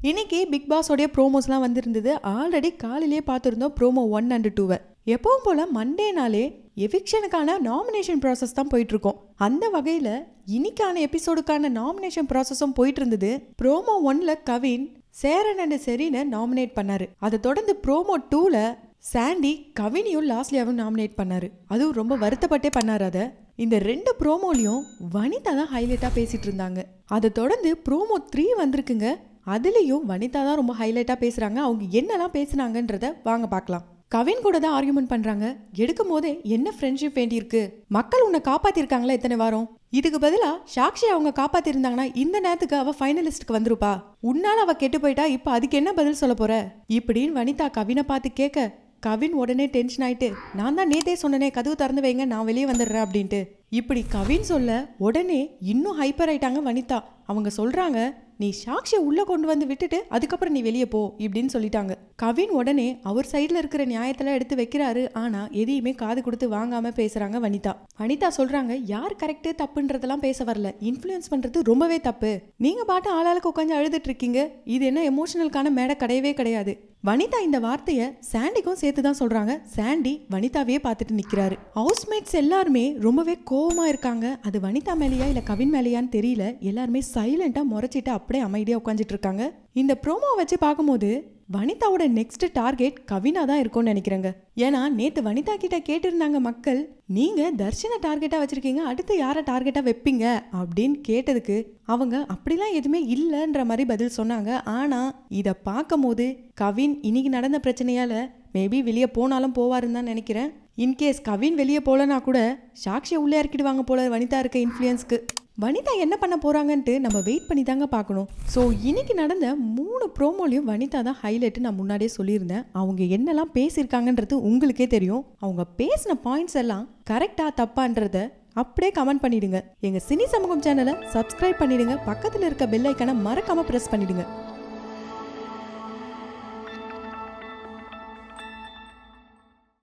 இன்னைக்கு பிக் பாஸோடைய ப்ரோமோஸ்லாம் வந்திருந்தது ஆல்ரெடி காலையிலேயே பார்த்துருந்தோம் ப்ரோமோ ஒன் அண்ட் டூவை எப்பவும் போல மண்டே நாளே எவிக்ஷனுக்கான நாமினேஷன் ப்ராசஸ் தான் போயிட்டு இருக்கோம் அந்த வகையில் இன்னைக்கான எபிசோடுக்கான நாமினேஷன் ப்ராசஸும் போயிட்டு இருந்தது ப்ரோமோ ஒன்ல கவின் சேரன் அண்ட் செரீனை நாமினேட் பண்ணாரு அதை தொடர்ந்து ப்ரோமோ டூல சாண்டி கவினியும் லாஸ்லியாவும் நாமினேட் பண்ணாரு அதுவும் ரொம்ப வருத்தப்பட்டே பண்ணாரு அதை இந்த ரெண்டு ப்ரோமோலையும் வனிதா தான் ஹைலைட்டாக பேசிட்டு இருந்தாங்க அதை தொடர்ந்து ப்ரோமோ த்ரீ வந்திருக்குங்க அதுலேயும் வனிதா தான் ரொம்ப ஹைலைட்டாக பேசுகிறாங்க அவங்க என்னெல்லாம் பேசுனாங்கன்றத வாங்க பார்க்கலாம் கவின் கூட தான் ஆர்குமெண்ட் பண்றாங்க எடுக்கும் போதே என்ன ஃப்ரெண்ட்ஷிப் வேண்டியிருக்கு மக்கள் உன்னை காப்பாத்திருக்காங்களா இத்தனை வாரம் இதுக்கு பதிலா சாக்ஷி அவங்க காப்பாத்திருந்தாங்கன்னா இந்த நேரத்துக்கு அவ ஃபைனலிஸ்ட்க்கு வந்திருப்பா உன்னால அவ கெட்டு போயிட்டா இப்ப அதுக்கு என்ன பதில் சொல்ல போற இப்படின்னு வனிதா கவினை பார்த்து கேட்க கவின் உடனே டென்ஷன் ஆயிட்டு நான் தான் நேத்தே சொன்னனே கதவு திறந்து வைங்க நான் வெளியே வந்துடுறேன் அப்படின்ட்டு இப்படி கவின் சொல்ல உடனே இன்னும் ஹைப்பர் ஆயிட்டாங்க வனிதா அவங்க சொல்றாங்க நீ சாக்ஷியை உள்ள கொண்டு வந்து விட்டுட்டு அதுக்கப்புறம் நீ வெளியே போ இப்படின்னு சொல்லிட்டாங்க கவின் உடனே அவர் சைடுல இருக்கிற நியாயத்தெல்லாம் எடுத்து வைக்கிறாரு ஆனா எதையுமே காது கொடுத்து வாங்காம பேசுறாங்க வனிதா வனிதா சொல்றாங்க யார் கரெக்ட் தப்புன்றதெல்லாம் பேச வரல இன்ஃப்ளூயன்ஸ் பண்றது ரொம்பவே தப்பு நீங்க பாட்டு ஆளாளுக்கு உட்காந்து அழுதுட்டு இருக்கீங்க இது என்ன எமோஷனலுக்கான மேடை கிடையவே கிடையாது வனிதா இந்த வார்த்தையை சாண்டிக்கும் சேர்த்து தான் சொல்றாங்க சாண்டி வனிதாவே பார்த்துட்டு நிக்கிறாரு ஹவுஸ்மேட்ஸ் எல்லாருமே ரொம்பவே கோவமா இருக்காங்க அது வனிதா மேலேயா இல்ல கவின் மேலேயான்னு தெரியல எல்லாருமே சைலண்டா முறைச்சிட்டு அப்படியே அமைதியா உட்காந்துட்டு இருக்காங்க இந்த ப்ரோமோ வச்சு பார்க்கும்போது வனிதாவோட நெக்ஸ்ட் டார்கெட் கவினா தான் இருக்கும்னு நினைக்கிறேங்க ஏன்னா நேத்து வனிதா கிட்ட கேட்டிருந்தாங்க மக்கள் நீங்க தர்ஷனை டார்கெட்டா வச்சிருக்கீங்க அடுத்து யாரை டார்கெட்டா வைப்பீங்க அப்படின்னு கேட்டதுக்கு அவங்க அப்படிலாம் எதுவுமே இல்லைன்ற மாதிரி பதில் சொன்னாங்க ஆனா இதை பார்க்கும்போது கவின் இன்னைக்கு நடந்த பிரச்சனையால மேபி வெளியே போனாலும் போவாருன்னு தான் நினைக்கிறேன் இன்கேஸ் கவின் வெளியே போலனா கூட சாக்ஷியை உள்ளே இறக்கிடுவாங்க போல வனிதா இருக்க இன்ஃப்ளூயன்ஸ்க்கு வனிதா என்ன பண்ண போறாங்கன்ட்டு நம்ம வெயிட் பண்ணி தாங்க பார்க்கணும் ஸோ இன்னைக்கு நடந்த மூணு ப்ரோமோலையும் வனிதா தான் ஹைலைட் நான் முன்னாடியே சொல்லியிருந்தேன் அவங்க என்னெல்லாம் பேசியிருக்காங்கன்றது உங்களுக்கே தெரியும் அவங்க பேசின பாயிண்ட்ஸ் எல்லாம் கரெக்டா தப்பான்றத அப்படியே கமெண்ட் பண்ணிடுங்க எங்க சினி சமூகம் சேனலை சப்ஸ்கிரைப் பண்ணிடுங்க பக்கத்தில் இருக்க பெல் ஐக்கானை மறக்காம ப்ரெஸ் பண்ணிடுங்க